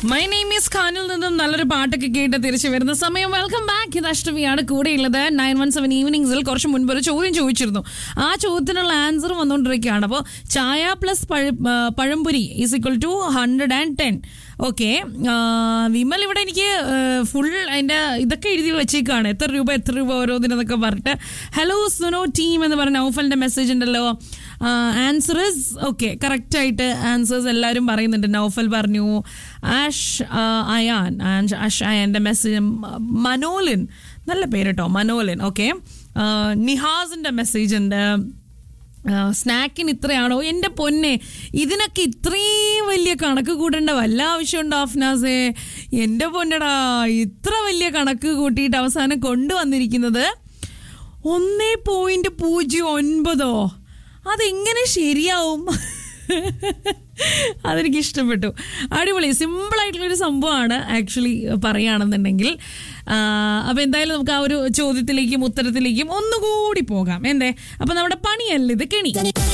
my name is ഖാനിൽ നിന്നും നല്ലൊരു പാട്ടൊക്കെ കേട്ട് തിരിച്ചു വരുന്ന സമയം വെൽക്കം ബാക്ക് ഇത് അഷ്ടമിയാണ് കൂടെയുള്ളത് നയൻ വൺ സെവൻ ഈവനിങ്സിൽ കുറച്ച് മുൻപ് ഒരു ചോദ്യം ചോദിച്ചിരുന്നു ആ ചോദ്യത്തിനുള്ള ആൻസർ വന്നുകൊണ്ടിരിക്കുകയാണ് അപ്പോൾ ചായ പ്ലസ് പഴംപുരി is equal to hundred and ten okay Vimal ഇവിടെ എനിക്ക് ഫുൾ അതിൻ്റെ ഇതൊക്കെ എഴുതി വെച്ചേക്കാണ് എത്ര രൂപ എത്ര രൂപ ഓരോന്നിനെന്നൊക്കെ പറഞ്ഞിട്ട് ഹലോ സുനോ ടീം എന്ന് പറഞ്ഞ നൗഫലിൻ്റെ മെസ്സേജ് ഉണ്ടല്ലോ ആൻസർ ഇസ് ഓക്കെ കറക്റ്റായിട്ട് ആൻസേഴ്സ് എല്ലാവരും പറയുന്നുണ്ട് നൗഫൽ പറഞ്ഞു ആഷ് അയാൻ ആഷ് അയാൻ്റെ മെസ്സേജ് മനോലിൻ നല്ല പേര് കേട്ടോ മനോലിൻ ഓക്കെ നിഹാസിൻ്റെ മെസ്സേജ് ഉണ്ട് സ്നാക്കിന് ഇത്രയാണോ എൻ്റെ പൊന്നെ ഇതിനൊക്കെ ഇത്രയും വലിയ കണക്ക് കൂട്ടേണ്ട വല്ല ആവശ്യമുണ്ടോ അഫ്നാസേ എൻ്റെ പൊന്നടാ ഇത്ര വലിയ കണക്ക് കൂട്ടിയിട്ട് അവസാനം കൊണ്ടുവന്നിരിക്കുന്നത് ഒന്നേ പോയിന്റ് പൂജ്യം ഒൻപതോ അതെങ്ങനെ ശരിയാവും അതെനിക്ക് ഇഷ്ടപ്പെട്ടു അടിപൊളി സിമ്പിൾ ആയിട്ടുള്ളൊരു സംഭവമാണ് ആക്ച്വലി പറയുകയാണെന്നുണ്ടെങ്കിൽ അപ്പോൾ എന്തായാലും നമുക്ക് ആ ഒരു ചോദ്യത്തിലേക്കും ഉത്തരത്തിലേക്കും ഒന്നുകൂടി പോകാം എന്തേ അപ്പോൾ നമ്മുടെ പണിയല്ല ഇത് കെണി